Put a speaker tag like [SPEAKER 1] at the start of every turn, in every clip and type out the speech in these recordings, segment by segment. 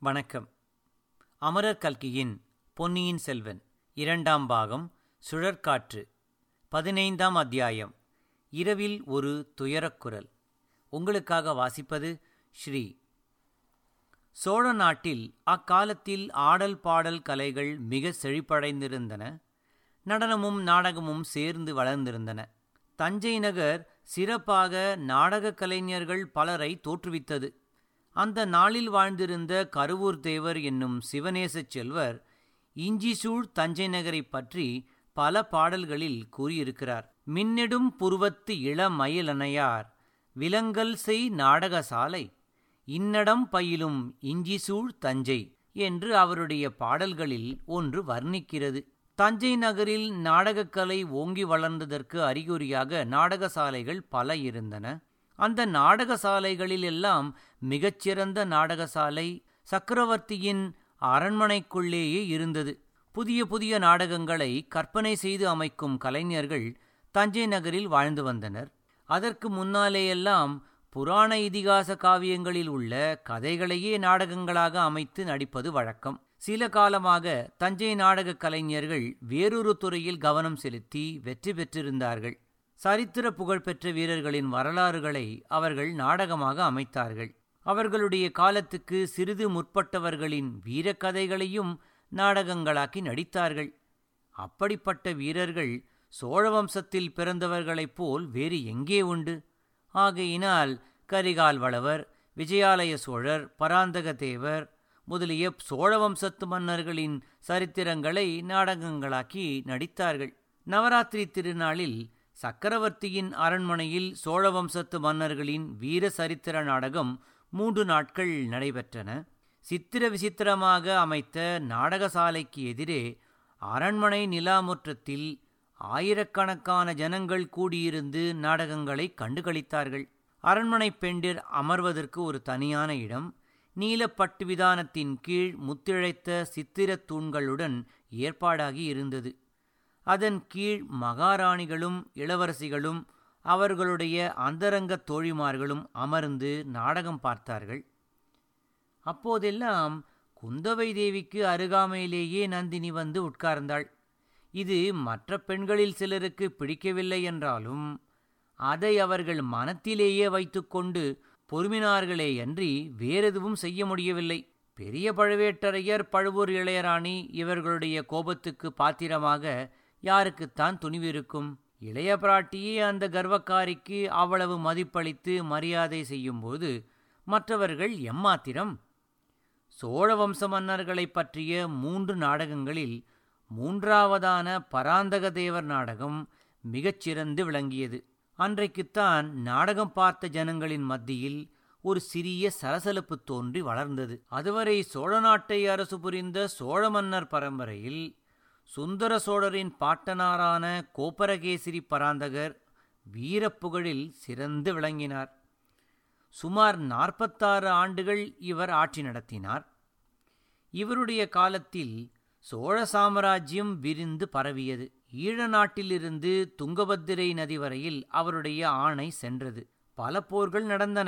[SPEAKER 1] வணக்கம் அமரர் கல்கியின் பொன்னியின் செல்வன் இரண்டாம் பாகம் சுழற்காற்று பதினைந்தாம் அத்தியாயம் இரவில் ஒரு துயரக்குரல் உங்களுக்காக வாசிப்பது ஸ்ரீ சோழ நாட்டில் அக்காலத்தில் ஆடல் பாடல் கலைகள் மிக செழிப்படைந்திருந்தன நடனமும் நாடகமும் சேர்ந்து வளர்ந்திருந்தன தஞ்சை நகர் சிறப்பாக நாடகக் கலைஞர்கள் பலரை தோற்றுவித்தது அந்த நாளில் வாழ்ந்திருந்த கருவூர் தேவர் என்னும் சிவநேசச் செல்வர் இஞ்சிசூழ் தஞ்சை நகரைப் பற்றி பல பாடல்களில் கூறியிருக்கிறார் மின்னெடும் புருவத்து இளமயிலனையார் விலங்கல் செய் நாடகசாலை இன்னடம் பயிலும் இஞ்சிசூழ் தஞ்சை என்று அவருடைய பாடல்களில் ஒன்று வர்ணிக்கிறது தஞ்சை நகரில் நாடகக்கலை ஓங்கி வளர்ந்ததற்கு அறிகுறியாக நாடகசாலைகள் பல இருந்தன அந்த நாடகசாலைகளில் எல்லாம் மிகச்சிறந்த நாடகசாலை சக்கரவர்த்தியின் அரண்மனைக்குள்ளேயே இருந்தது புதிய புதிய நாடகங்களை கற்பனை செய்து அமைக்கும் கலைஞர்கள் தஞ்சை நகரில் வாழ்ந்து வந்தனர் அதற்கு முன்னாலேயெல்லாம் புராண இதிகாச காவியங்களில் உள்ள கதைகளையே நாடகங்களாக அமைத்து நடிப்பது வழக்கம் சில காலமாக தஞ்சை நாடகக் கலைஞர்கள் வேறொரு துறையில் கவனம் செலுத்தி வெற்றி பெற்றிருந்தார்கள் சரித்திர புகழ்பெற்ற வீரர்களின் வரலாறுகளை அவர்கள் நாடகமாக அமைத்தார்கள் அவர்களுடைய காலத்துக்கு சிறிது முற்பட்டவர்களின் வீரக்கதைகளையும் நாடகங்களாக்கி நடித்தார்கள் அப்படிப்பட்ட வீரர்கள் சோழ வம்சத்தில் பிறந்தவர்களைப் போல் வேறு எங்கே உண்டு ஆகையினால் கரிகால் வளவர் விஜயாலய சோழர் பராந்தக தேவர் முதலிய சோழ வம்சத்து மன்னர்களின் சரித்திரங்களை நாடகங்களாக்கி நடித்தார்கள் நவராத்திரி திருநாளில் சக்கரவர்த்தியின் அரண்மனையில் சோழ வம்சத்து மன்னர்களின் வீர சரித்திர நாடகம் மூன்று நாட்கள் நடைபெற்றன சித்திர விசித்திரமாக அமைத்த நாடகசாலைக்கு எதிரே அரண்மனை நிலாமுற்றத்தில் ஆயிரக்கணக்கான ஜனங்கள் கூடியிருந்து நாடகங்களை கண்டுகளித்தார்கள் அரண்மனை பெண்டிர் அமர்வதற்கு ஒரு தனியான இடம் நீலப்பட்டு விதானத்தின் கீழ் முத்திழைத்த சித்திரத் தூண்களுடன் ஏற்பாடாகி இருந்தது அதன் கீழ் மகாராணிகளும் இளவரசிகளும் அவர்களுடைய அந்தரங்க தோழிமார்களும் அமர்ந்து நாடகம் பார்த்தார்கள் அப்போதெல்லாம் குந்தவை தேவிக்கு அருகாமையிலேயே நந்தினி வந்து உட்கார்ந்தாள் இது மற்ற பெண்களில் சிலருக்கு பிடிக்கவில்லை என்றாலும் அதை அவர்கள் மனத்திலேயே வைத்துக்கொண்டு பொறுமினார்களேயன்றி வேறெதுவும் செய்ய முடியவில்லை பெரிய பழுவேட்டரையர் பழுவூர் இளையராணி இவர்களுடைய கோபத்துக்கு பாத்திரமாக யாருக்குத்தான் துணிவிருக்கும் இளைய பிராட்டியே அந்த கர்வக்காரிக்கு அவ்வளவு மதிப்பளித்து மரியாதை செய்யும்போது மற்றவர்கள் எம்மாத்திரம் சோழ வம்ச மன்னர்களைப் பற்றிய மூன்று நாடகங்களில் மூன்றாவதான பராந்தக தேவர் நாடகம் மிகச்சிறந்து விளங்கியது அன்றைக்குத்தான் நாடகம் பார்த்த ஜனங்களின் மத்தியில் ஒரு சிறிய சலசலப்பு தோன்றி வளர்ந்தது அதுவரை சோழ நாட்டை அரசு புரிந்த சோழ மன்னர் பரம்பரையில் சுந்தர சோழரின் பாட்டனாரான கோப்பரகேசரி பராந்தகர் வீரப்புகழில் சிறந்து விளங்கினார் சுமார் நாற்பத்தாறு ஆண்டுகள் இவர் ஆட்சி நடத்தினார் இவருடைய காலத்தில் சோழ சாம்ராஜ்யம் விரிந்து பரவியது ஈழ நாட்டிலிருந்து துங்கபத்திரை நதி வரையில் அவருடைய ஆணை சென்றது பல போர்கள் நடந்தன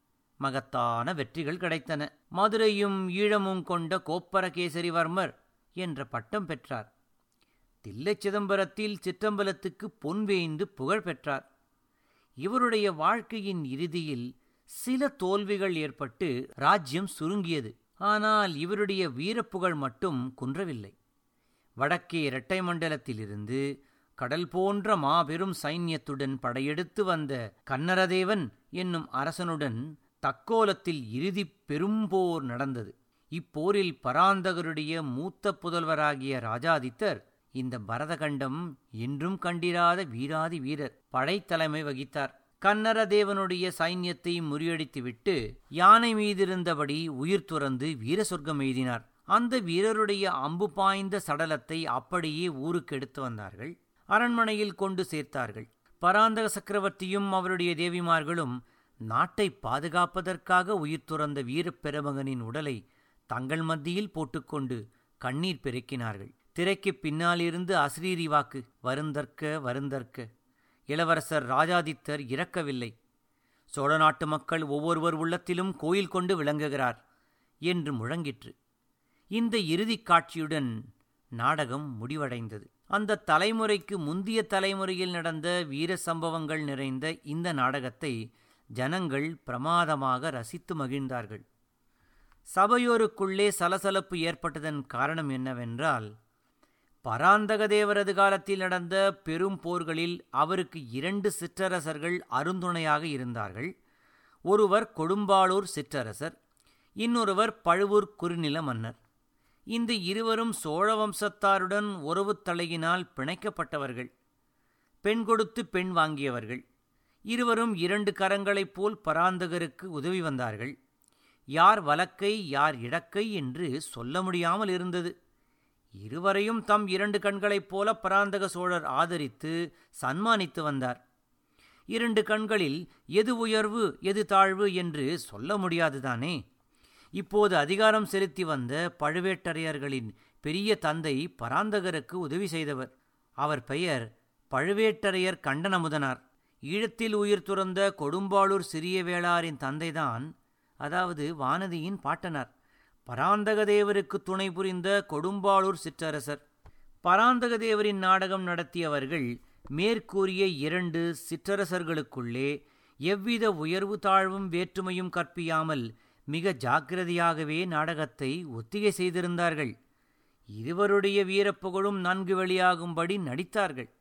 [SPEAKER 1] மகத்தான வெற்றிகள் கிடைத்தன மதுரையும் ஈழமும் கொண்ட கோப்பரகேசரிவர்மர் என்ற பட்டம் பெற்றார் தில்லைச் சிதம்பரத்தில் சிற்றம்பலத்துக்கு பொன் வேய்ந்து புகழ் பெற்றார் இவருடைய வாழ்க்கையின் இறுதியில் சில தோல்விகள் ஏற்பட்டு ராஜ்யம் சுருங்கியது ஆனால் இவருடைய வீரப்புகழ் மட்டும் குன்றவில்லை வடக்கே இரட்டை மண்டலத்திலிருந்து கடல் போன்ற மாபெரும் சைன்யத்துடன் படையெடுத்து வந்த கன்னரதேவன் என்னும் அரசனுடன் தக்கோலத்தில் இறுதி பெரும்போர் நடந்தது இப்போரில் பராந்தகருடைய மூத்த புதல்வராகிய ராஜாதித்தர் இந்த பரதகண்டம் என்றும் கண்டிராத வீராதி வீரர் படைத்தலைமை வகித்தார் கன்னரதேவனுடைய சைன்யத்தை முறியடித்துவிட்டு யானை மீதிருந்தபடி உயிர் துறந்து வீர சொர்க்கம் எய்தினார் அந்த வீரருடைய அம்பு பாய்ந்த சடலத்தை அப்படியே ஊருக்கு எடுத்து வந்தார்கள் அரண்மனையில் கொண்டு சேர்த்தார்கள் பராந்தக சக்கரவர்த்தியும் அவருடைய தேவிமார்களும் நாட்டை பாதுகாப்பதற்காக உயிர் துறந்த வீரப்பெருமகனின் உடலை தங்கள் மத்தியில் போட்டுக்கொண்டு கண்ணீர் பெருக்கினார்கள் திரைக்கு பின்னாலிருந்து அஸ்ரீரி வாக்கு வருந்தற்க வருந்தற்க இளவரசர் ராஜாதித்தர் இறக்கவில்லை சோழ நாட்டு மக்கள் ஒவ்வொருவர் உள்ளத்திலும் கோயில் கொண்டு விளங்குகிறார் என்று முழங்கிற்று இந்த இறுதிக் காட்சியுடன் நாடகம் முடிவடைந்தது அந்த தலைமுறைக்கு முந்திய தலைமுறையில் நடந்த வீர சம்பவங்கள் நிறைந்த இந்த நாடகத்தை ஜனங்கள் பிரமாதமாக ரசித்து மகிழ்ந்தார்கள் சபையோருக்குள்ளே சலசலப்பு ஏற்பட்டதன் காரணம் என்னவென்றால் பராந்தக தேவரது காலத்தில் நடந்த பெரும் போர்களில் அவருக்கு இரண்டு சிற்றரசர்கள் அருந்துணையாக இருந்தார்கள் ஒருவர் கொடும்பாளூர் சிற்றரசர் இன்னொருவர் பழுவூர் குறுநில மன்னர் இந்த இருவரும் சோழ வம்சத்தாருடன் உறவு தலையினால் பிணைக்கப்பட்டவர்கள் பெண் கொடுத்து பெண் வாங்கியவர்கள் இருவரும் இரண்டு கரங்களைப் போல் பராந்தகருக்கு உதவி வந்தார்கள் யார் வலக்கை யார் இடக்கை என்று சொல்ல முடியாமல் இருந்தது இருவரையும் தம் இரண்டு கண்களைப் போல பராந்தக சோழர் ஆதரித்து சன்மானித்து வந்தார் இரண்டு கண்களில் எது உயர்வு எது தாழ்வு என்று சொல்ல முடியாதுதானே இப்போது அதிகாரம் செலுத்தி வந்த பழுவேட்டரையர்களின் பெரிய தந்தை பராந்தகருக்கு உதவி செய்தவர் அவர் பெயர் பழுவேட்டரையர் கண்டனமுதனார் ஈழத்தில் உயிர் துறந்த கொடும்பாளூர் சிறிய வேளாரின் தந்தைதான் அதாவது வானதியின் பாட்டனார் பராந்தகதேவருக்கு துணை புரிந்த கொடும்பாளூர் சிற்றரசர் பராந்தகதேவரின் நாடகம் நடத்தியவர்கள் மேற்கூறிய இரண்டு சிற்றரசர்களுக்குள்ளே எவ்வித உயர்வு தாழ்வும் வேற்றுமையும் கற்பியாமல் மிக ஜாக்கிரதையாகவே நாடகத்தை ஒத்திகை செய்திருந்தார்கள் இருவருடைய வீரப்புகழும் நன்கு வெளியாகும்படி நடித்தார்கள்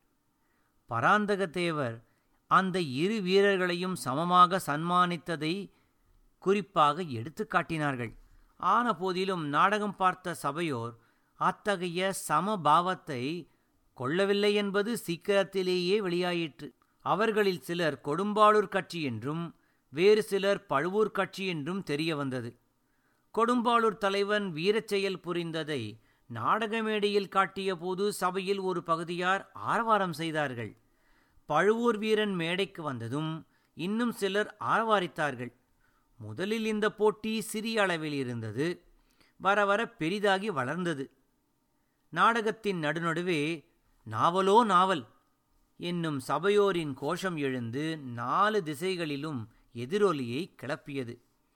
[SPEAKER 1] பராந்தகதேவர் அந்த இரு வீரர்களையும் சமமாக சன்மானித்ததை குறிப்பாக எடுத்து காட்டினார்கள் ஆன போதிலும் நாடகம் பார்த்த சபையோர் அத்தகைய சமபாவத்தை கொள்ளவில்லை என்பது சீக்கிரத்திலேயே வெளியாயிற்று அவர்களில் சிலர் கொடும்பாளூர் கட்சி என்றும் வேறு சிலர் பழுவூர் கட்சி என்றும் தெரிய வந்தது கொடும்பாளூர் தலைவன் வீரச்செயல் புரிந்ததை நாடக மேடையில் காட்டிய போது சபையில் ஒரு பகுதியார் ஆரவாரம் செய்தார்கள் பழுவூர் வீரன் மேடைக்கு வந்ததும் இன்னும் சிலர் ஆரவாரித்தார்கள் முதலில் இந்த போட்டி சிறிய அளவில் இருந்தது வர வர பெரிதாகி வளர்ந்தது நாடகத்தின் நடுநடுவே நாவலோ நாவல் என்னும் சபையோரின் கோஷம் எழுந்து நாலு திசைகளிலும் எதிரொலியை கிளப்பியது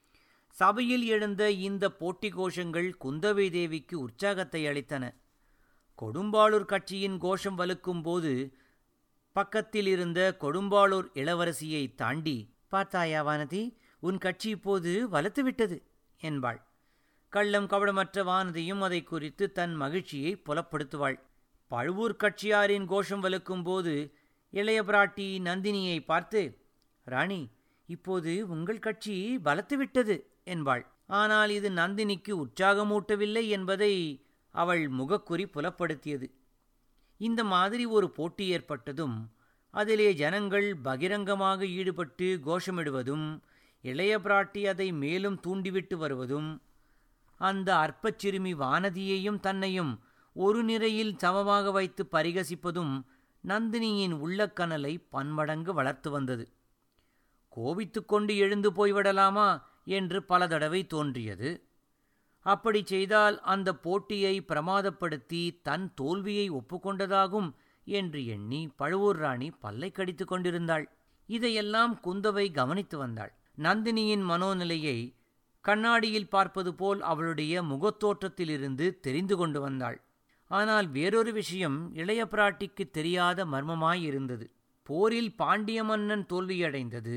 [SPEAKER 1] சபையில் எழுந்த இந்த போட்டி கோஷங்கள் குந்தவை தேவிக்கு உற்சாகத்தை அளித்தன கொடும்பாளூர் கட்சியின் கோஷம் வலுக்கும் போது பக்கத்தில் இருந்த கொடும்பாளூர் இளவரசியை தாண்டி பார்த்தாயா வானதி உன் கட்சி இப்போது வலுத்துவிட்டது என்பாள் கள்ளம் கவடமற்ற வானதியும் அதை குறித்து தன் மகிழ்ச்சியை புலப்படுத்துவாள் பழுவூர் கட்சியாரின் கோஷம் வலுக்கும் போது இளைய பிராட்டி நந்தினியை பார்த்து ராணி இப்போது உங்கள் கட்சி பலத்துவிட்டது என்பாள் ஆனால் இது நந்தினிக்கு உற்சாகமூட்டவில்லை என்பதை அவள் முகக்குறி புலப்படுத்தியது இந்த மாதிரி ஒரு போட்டி ஏற்பட்டதும் அதிலே ஜனங்கள் பகிரங்கமாக ஈடுபட்டு கோஷமிடுவதும் இளைய பிராட்டி அதை மேலும் தூண்டிவிட்டு வருவதும் அந்த அற்பச் சிறுமி வானதியையும் தன்னையும் ஒரு நிலையில் சமமாக வைத்து பரிகசிப்பதும் நந்தினியின் உள்ளக்கனலை பன்மடங்கு வளர்த்து வந்தது கோபித்துக்கொண்டு எழுந்து போய்விடலாமா என்று பல தடவை தோன்றியது அப்படி செய்தால் அந்த போட்டியை பிரமாதப்படுத்தி தன் தோல்வியை ஒப்புக்கொண்டதாகும் என்று எண்ணி பழுவூர் ராணி பல்லை கடித்து கொண்டிருந்தாள் இதையெல்லாம் குந்தவை கவனித்து வந்தாள் நந்தினியின் மனோநிலையை கண்ணாடியில் பார்ப்பது போல் அவளுடைய முகத்தோற்றத்திலிருந்து தெரிந்து கொண்டு வந்தாள் ஆனால் வேறொரு விஷயம் இளைய பிராட்டிக்கு தெரியாத மர்மமாயிருந்தது போரில் பாண்டிய மன்னன் தோல்வியடைந்தது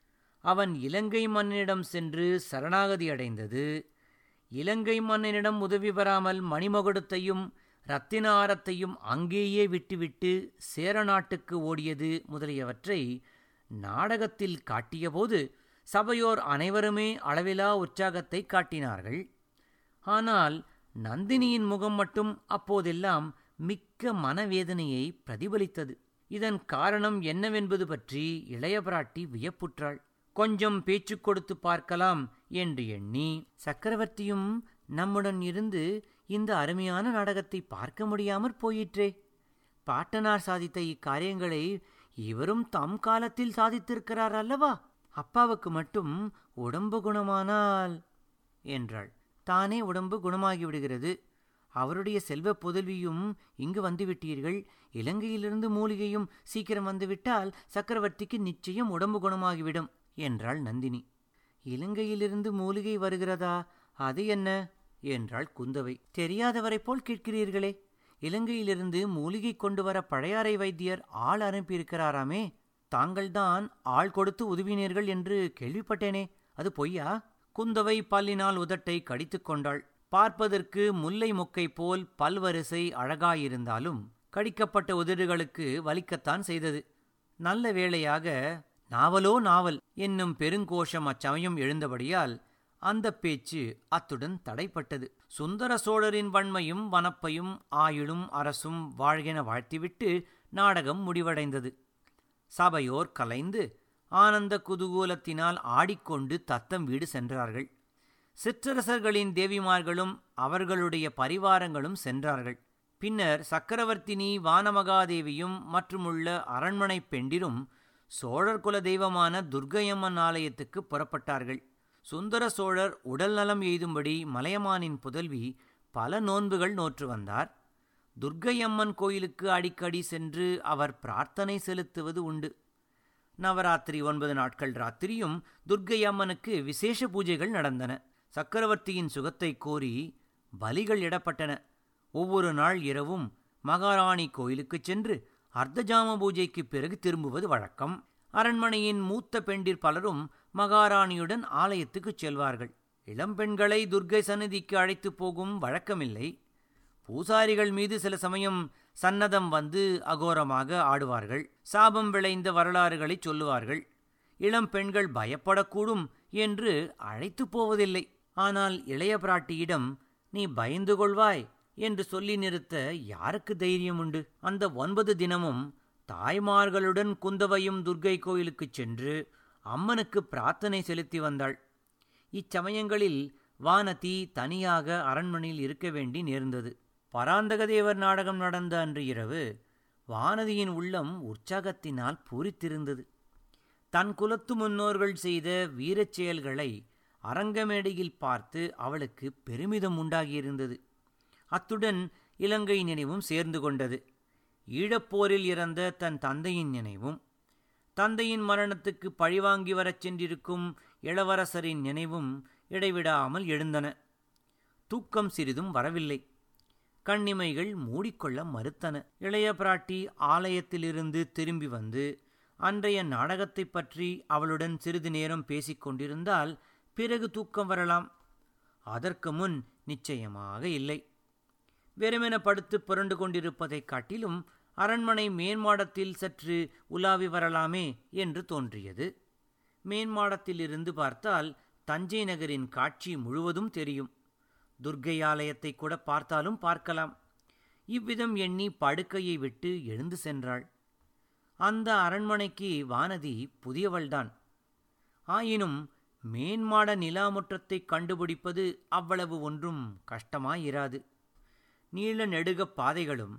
[SPEAKER 1] அவன் இலங்கை மன்னனிடம் சென்று சரணாகதி அடைந்தது இலங்கை மன்னனிடம் உதவி பெறாமல் மணிமகுடத்தையும் இரத்தினாரத்தையும் அங்கேயே விட்டுவிட்டு சேர நாட்டுக்கு ஓடியது முதலியவற்றை நாடகத்தில் காட்டியபோது சபையோர் அனைவருமே அளவிலா உற்சாகத்தை காட்டினார்கள் ஆனால் நந்தினியின் முகம் மட்டும் அப்போதெல்லாம் மிக்க மனவேதனையை பிரதிபலித்தது இதன் காரணம் என்னவென்பது பற்றி இளைய பிராட்டி வியப்புற்றாள் கொஞ்சம் பேச்சு கொடுத்து பார்க்கலாம் என்று எண்ணி சக்கரவர்த்தியும் நம்முடன் இருந்து இந்த அருமையான நாடகத்தை பார்க்க முடியாமற் போயிற்றே பாட்டனார் சாதித்த இக்காரியங்களை இவரும் தம் காலத்தில் சாதித்திருக்கிறார் அல்லவா அப்பாவுக்கு மட்டும் உடம்பு குணமானால் என்றாள் தானே உடம்பு குணமாகி விடுகிறது அவருடைய செல்வ புதல்வியும் இங்கு வந்துவிட்டீர்கள் இலங்கையிலிருந்து மூலிகையும் சீக்கிரம் வந்துவிட்டால் சக்கரவர்த்திக்கு நிச்சயம் உடம்பு குணமாகிவிடும் என்றாள் நந்தினி இலங்கையிலிருந்து மூலிகை வருகிறதா அது என்ன என்றாள் குந்தவை தெரியாதவரைப் போல் கேட்கிறீர்களே இலங்கையிலிருந்து மூலிகை கொண்டு வர பழையாறை வைத்தியர் ஆள் அனுப்பியிருக்கிறாராமே தாங்கள்தான் ஆள் கொடுத்து உதவினீர்கள் என்று கேள்விப்பட்டேனே அது பொய்யா குந்தவை பல்லினால் உதட்டை கடித்துக் கொண்டாள் பார்ப்பதற்கு முல்லை மொக்கை போல் பல்வரிசை அழகாயிருந்தாலும் கடிக்கப்பட்ட உதடுகளுக்கு வலிக்கத்தான் செய்தது நல்ல வேளையாக நாவலோ நாவல் என்னும் பெருங்கோஷம் அச்சமயம் எழுந்தபடியால் அந்த பேச்சு அத்துடன் தடைப்பட்டது சுந்தர சோழரின் வன்மையும் வனப்பையும் ஆயுளும் அரசும் வாழ்கென வாழ்த்திவிட்டு நாடகம் முடிவடைந்தது சபையோர் கலைந்து ஆனந்த குதூகூலத்தினால் ஆடிக்கொண்டு தத்தம் வீடு சென்றார்கள் சிற்றரசர்களின் தேவிமார்களும் அவர்களுடைய பரிவாரங்களும் சென்றார்கள் பின்னர் சக்கரவர்த்தினி வானமகாதேவியும் மற்றுமுள்ள அரண்மனை பெண்டிரும் சோழர் குல தெய்வமான துர்க்கையம்மன் ஆலயத்துக்கு புறப்பட்டார்கள் சுந்தர சோழர் உடல் நலம் எய்தும்படி மலையமானின் புதல்வி பல நோன்புகள் நோற்று வந்தார் துர்க்கையம்மன் கோயிலுக்கு அடிக்கடி சென்று அவர் பிரார்த்தனை செலுத்துவது உண்டு நவராத்திரி ஒன்பது நாட்கள் ராத்திரியும் துர்க்கை அம்மனுக்கு விசேஷ பூஜைகள் நடந்தன சக்கரவர்த்தியின் சுகத்தை கோரி பலிகள் இடப்பட்டன ஒவ்வொரு நாள் இரவும் மகாராணி கோயிலுக்குச் சென்று அர்த்தஜாம பூஜைக்கு பிறகு திரும்புவது வழக்கம் அரண்மனையின் மூத்த பெண்டிர் பலரும் மகாராணியுடன் ஆலயத்துக்குச் செல்வார்கள் இளம்பெண்களை துர்க்கை சந்நிதிக்கு அழைத்துப் போகும் வழக்கமில்லை பூசாரிகள் மீது சில சமயம் சன்னதம் வந்து அகோரமாக ஆடுவார்கள் சாபம் விளைந்த வரலாறுகளை சொல்லுவார்கள் இளம் பெண்கள் பயப்படக்கூடும் என்று அழைத்துப் போவதில்லை ஆனால் இளைய பிராட்டியிடம் நீ பயந்து கொள்வாய் என்று சொல்லி நிறுத்த யாருக்கு தைரியம் உண்டு அந்த ஒன்பது தினமும் தாய்மார்களுடன் குந்தவையும் துர்க்கை கோயிலுக்குச் சென்று அம்மனுக்கு பிரார்த்தனை செலுத்தி வந்தாள் இச்சமயங்களில் வானதி தனியாக அரண்மனையில் இருக்க வேண்டி நேர்ந்தது பராந்தகதேவர் நாடகம் நடந்த அன்று இரவு வானதியின் உள்ளம் உற்சாகத்தினால் பூரித்திருந்தது தன் குலத்து முன்னோர்கள் செய்த வீரச் செயல்களை அரங்கமேடையில் பார்த்து அவளுக்கு பெருமிதம் உண்டாகியிருந்தது அத்துடன் இலங்கை நினைவும் சேர்ந்து கொண்டது ஈழப்போரில் இறந்த தன் தந்தையின் நினைவும் தந்தையின் மரணத்துக்கு பழிவாங்கி வரச் சென்றிருக்கும் இளவரசரின் நினைவும் இடைவிடாமல் எழுந்தன தூக்கம் சிறிதும் வரவில்லை கண்ணிமைகள் மூடிக்கொள்ள மறுத்தன இளைய பிராட்டி ஆலயத்திலிருந்து திரும்பி வந்து அன்றைய நாடகத்தைப் பற்றி அவளுடன் சிறிது நேரம் பேசிக் கொண்டிருந்தால் பிறகு தூக்கம் வரலாம் அதற்கு முன் நிச்சயமாக இல்லை வெறுமென படுத்து புரண்டு கொண்டிருப்பதைக் காட்டிலும் அரண்மனை மேன்மாடத்தில் சற்று உலாவி வரலாமே என்று தோன்றியது மேன்மாடத்திலிருந்து பார்த்தால் தஞ்சை நகரின் காட்சி முழுவதும் தெரியும் துர்க்கை ஆலயத்தை கூட பார்த்தாலும் பார்க்கலாம் இவ்விதம் எண்ணி படுக்கையை விட்டு எழுந்து சென்றாள் அந்த அரண்மனைக்கு வானதி புதியவள்தான் ஆயினும் மேன்மாட நிலாமுற்றத்தைக் கண்டுபிடிப்பது அவ்வளவு ஒன்றும் கஷ்டமாயிராது நீள நெடுக பாதைகளும்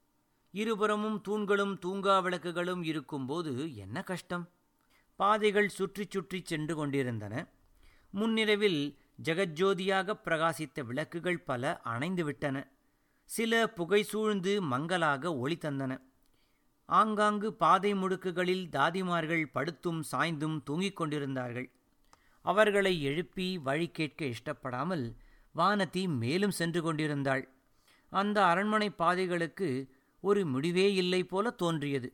[SPEAKER 1] இருபுறமும் தூண்களும் தூங்கா விளக்குகளும் இருக்கும்போது என்ன கஷ்டம் பாதைகள் சுற்றி சுற்றி சென்று கொண்டிருந்தன முன்னிரவில் ஜெகஜோதியாக பிரகாசித்த விளக்குகள் பல அணைந்துவிட்டன சில புகை சூழ்ந்து மங்கலாக ஒளி தந்தன ஆங்காங்கு பாதை முடுக்குகளில் தாதிமார்கள் படுத்தும் சாய்ந்தும் தூங்கிக் கொண்டிருந்தார்கள் அவர்களை எழுப்பி வழி கேட்க இஷ்டப்படாமல் வானதி மேலும் சென்று கொண்டிருந்தாள் அந்த அரண்மனை பாதைகளுக்கு ஒரு முடிவே இல்லை போல தோன்றியது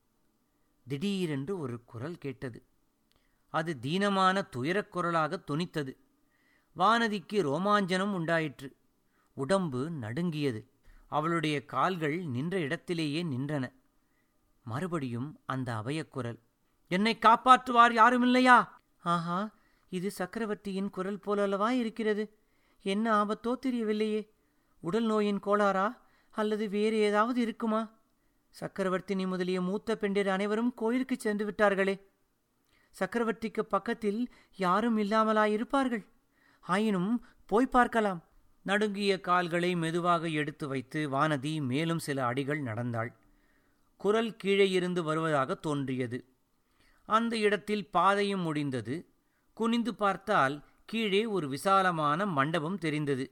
[SPEAKER 1] திடீரென்று ஒரு குரல் கேட்டது அது தீனமான துயரக் குரலாக தொனித்தது வானதிக்கு ரோமாஞ்சனம் உண்டாயிற்று உடம்பு நடுங்கியது அவளுடைய கால்கள் நின்ற இடத்திலேயே நின்றன மறுபடியும் அந்த அபயக்குரல் என்னை காப்பாற்றுவார் யாருமில்லையா ஆஹா இது சக்கரவர்த்தியின் குரல் போலல்லவா இருக்கிறது என்ன ஆபத்தோ தெரியவில்லையே உடல் நோயின் கோளாறா அல்லது வேறு ஏதாவது இருக்குமா சக்கரவர்த்தினி முதலிய மூத்த பெண்டிர் அனைவரும் கோயிலுக்கு சென்று விட்டார்களே சக்கரவர்த்திக்கு பக்கத்தில் யாரும் இல்லாமலாயிருப்பார்கள் ஆயினும் போய் பார்க்கலாம் நடுங்கிய கால்களை மெதுவாக எடுத்து வைத்து வானதி மேலும் சில அடிகள் நடந்தாள் குரல் கீழே இருந்து வருவதாக தோன்றியது அந்த இடத்தில் பாதையும் முடிந்தது குனிந்து பார்த்தால் கீழே ஒரு விசாலமான மண்டபம் தெரிந்தது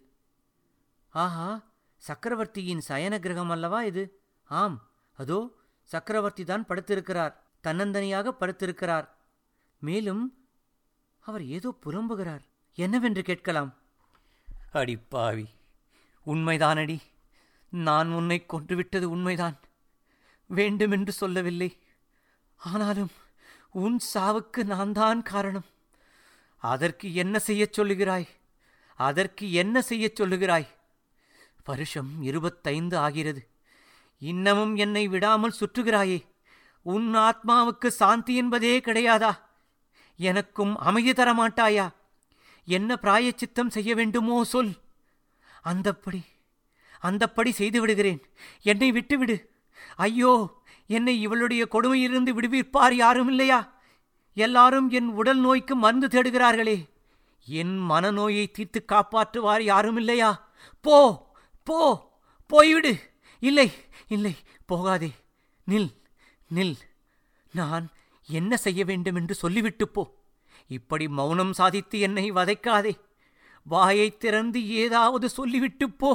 [SPEAKER 1] ஆஹா சக்கரவர்த்தியின் சயன கிரகம் அல்லவா இது ஆம் அதோ சக்கரவர்த்தி தான் படுத்திருக்கிறார் தன்னந்தனியாக படுத்திருக்கிறார் மேலும் அவர் ஏதோ புலம்புகிறார் என்னவென்று கேட்கலாம் அடிப்பாவி உண்மைதானடி நான் உன்னை கொன்றுவிட்டது உண்மைதான் வேண்டுமென்று சொல்லவில்லை ஆனாலும் உன் சாவுக்கு நான் தான் காரணம் அதற்கு என்ன செய்யச் சொல்லுகிறாய் அதற்கு என்ன செய்யச் சொல்லுகிறாய் வருஷம் இருபத்தைந்து ஆகிறது இன்னமும் என்னை விடாமல் சுற்றுகிறாயே உன் ஆத்மாவுக்கு சாந்தி என்பதே கிடையாதா எனக்கும் அமைதி தரமாட்டாயா என்ன பிராயச்சித்தம் செய்ய வேண்டுமோ சொல் அந்தப்படி அந்தப்படி செய்து விடுகிறேன் என்னை விட்டுவிடு ஐயோ என்னை இவளுடைய கொடுமையிலிருந்து விடுவிப்பார் யாரும் இல்லையா எல்லாரும் என் உடல் நோய்க்கு மருந்து தேடுகிறார்களே என் மனநோயை தீர்த்து காப்பாற்றுவார் யாரும் இல்லையா போ போ போய்விடு இல்லை இல்லை போகாதே நில் நில் நான் என்ன செய்ய வேண்டும் என்று சொல்லிவிட்டு போ இப்படி மௌனம் சாதித்து என்னை வதைக்காதே வாயைத் திறந்து ஏதாவது சொல்லிவிட்டு போ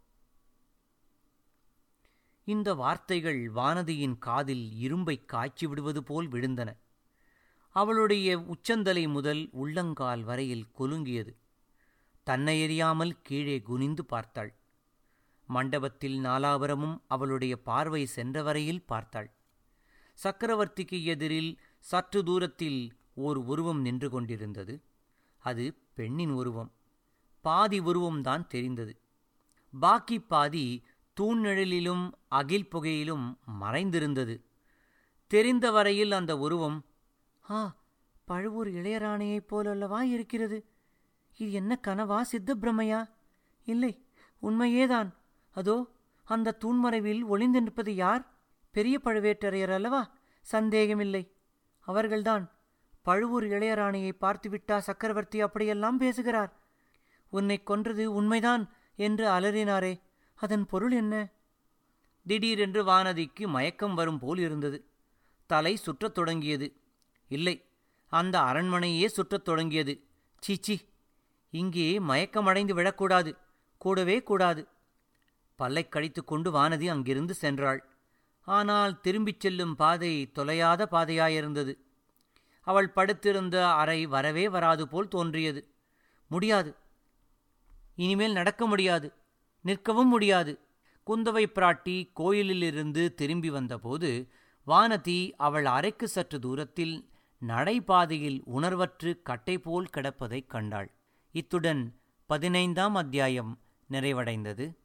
[SPEAKER 1] இந்த வார்த்தைகள் வானதியின் காதில் இரும்பை காய்ச்சி விடுவது போல் விழுந்தன அவளுடைய உச்சந்தலை முதல் உள்ளங்கால் வரையில் கொலுங்கியது தன்னை எறியாமல் கீழே குனிந்து பார்த்தாள் மண்டபத்தில் நாலாபுரமும் அவளுடைய பார்வை சென்ற வரையில் பார்த்தாள் சக்கரவர்த்திக்கு எதிரில் சற்று தூரத்தில் ஓர் உருவம் நின்று கொண்டிருந்தது அது பெண்ணின் உருவம் பாதி உருவம்தான் தெரிந்தது பாக்கி பாதி தூண்நிழலிலும் அகில் புகையிலும் மறைந்திருந்தது தெரிந்த வரையில் அந்த உருவம் ஆ பழுவூர் இளையராணியைப் போலல்லவா இருக்கிறது இது என்ன கனவா சித்த பிரமையா இல்லை உண்மையேதான் அதோ அந்த தூண்மறைவில் ஒளிந்து நிற்பது யார் பெரிய பழுவேட்டரையர் அல்லவா சந்தேகமில்லை அவர்கள்தான் பழுவூர் இளையராணியை பார்த்துவிட்டா சக்கரவர்த்தி அப்படியெல்லாம் பேசுகிறார் உன்னை கொன்றது உண்மைதான் என்று அலறினாரே அதன் பொருள் என்ன திடீரென்று வானதிக்கு மயக்கம் வரும் போல் இருந்தது தலை சுற்றத் தொடங்கியது இல்லை அந்த அரண்மனையே சுற்றத் தொடங்கியது சீச்சி இங்கே மயக்கமடைந்து விழக்கூடாது கூடவே கூடாது பல்லைக் கடித்துக் கொண்டு வானதி அங்கிருந்து சென்றாள் ஆனால் திரும்பிச் செல்லும் பாதை தொலையாத பாதையாயிருந்தது அவள் படுத்திருந்த அறை வரவே வராது போல் தோன்றியது முடியாது இனிமேல் நடக்க முடியாது நிற்கவும் முடியாது குந்தவை பிராட்டி கோயிலிலிருந்து திரும்பி வந்தபோது வானதி அவள் அறைக்கு சற்று தூரத்தில் நடைபாதையில் உணர்வற்று கட்டை போல் கிடப்பதைக் கண்டாள் இத்துடன் பதினைந்தாம் அத்தியாயம் நிறைவடைந்தது